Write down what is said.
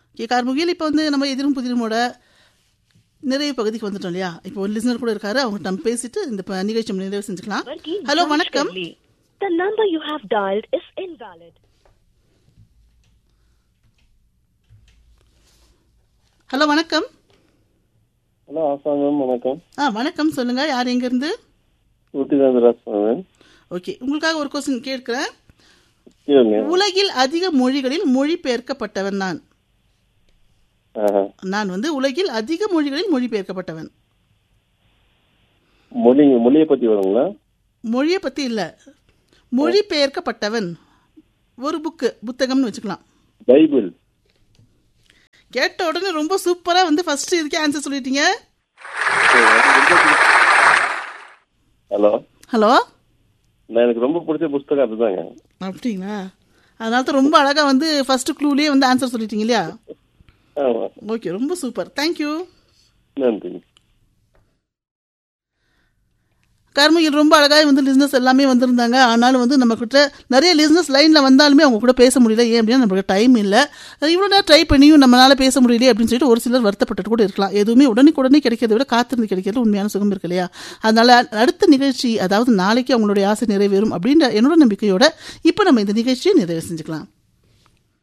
Okay கார்முகில் இப்போ வந்து நம்ம எதிரும் புதிருமோட நிறைய பகுதிக்கு வந்துட்டோம் இல்லையா இப்போ ஒரு லிசனர் கூட இருக்காரு அவங்க நம்ம பேசிட்டு இந்த ப- நிகழ்ச்சி நம்ம நிறைவு செஞ்சுக்கலாம் ஹலோ வணக்கம் The number you have dialed is invalid. Hello வணக்கம் ஹலோ ஆசா மேம் வணக்கம் ஆ வணக்கம் சொல்லுங்க யார் எங்க இருந்து ஊட்டிதாந்தராஜ் மேம் ஓகே உங்களுக்காக ஒரு கொஸ்டின் கேட்கிறேன் கேளுங்க உலகில் அதிக மொழிகளில் மொழிபெயர்க்கப்பட்டவன் நான் ஆஹா. நான் வந்து உலகில் அதிக மொழிகளில் மொழிபெயர்க்கப்பட்டவன் மொழி மொழியை பத்தி வருங்களா மொழியை பத்தி இல்ல மொழிபெயர்க்கப்பட்டவன் ஒரு புக்கு புத்தகம்னு வச்சுக்கலாம் பைபிள் கேட்ட உடனே ரொம்ப சூப்பரா வந்து ஃபர்ஸ்ட் இதுக்கே ஆன்சர் சொல்லிட்டீங்க ஹலோ ஹலோ நான் எனக்கு ரொம்ப பிடிச்ச புஸ்தகம் அதுதாங்க அப்படிங்களா அதனால தான் ரொம்ப அழகா வந்து ஃபர்ஸ்ட் க்ளூலயே வந்து ஆன்சர் சொல்லிட்டீங்க இல்லையா ஆமா ஓகே ரொம்ப சூப்பர் தேங்க்யூ நன்றி கார்மிகில் ரொம்ப அழகாக வந்து லிஸ்னஸ் எல்லாமே வந்திருந்தாங்க ஆனாலும் வந்து நம்ம கிட்ட நிறைய லிஸ்னஸ் லைனில் வந்தாலுமே அவங்க கூட பேச முடியல ஏன் அப்படின்னா நமக்கு டைம் இல்லை இவ்வளோ நேரம் ட்ரை பண்ணியும் நம்மளால பேச முடியலையே அப்படின்னு சொல்லிட்டு ஒரு சிலர் வருத்தப்பட்டு கூட இருக்கலாம் எதுவுமே உடனே கிடைக்கிறத விட காத்திருந்து கிடைக்கிறது உண்மையான சுகம் இருக்கு இல்லையா அதனால அடுத்த நிகழ்ச்சி அதாவது நாளைக்கு அவங்களுடைய ஆசை நிறைவேறும் அப்படின்ற என்னோட நம்பிக்கையோட இப்போ நம்ம இந்த நிகழ்ச்சியை நிறைவு செஞ்சுக்கலாம்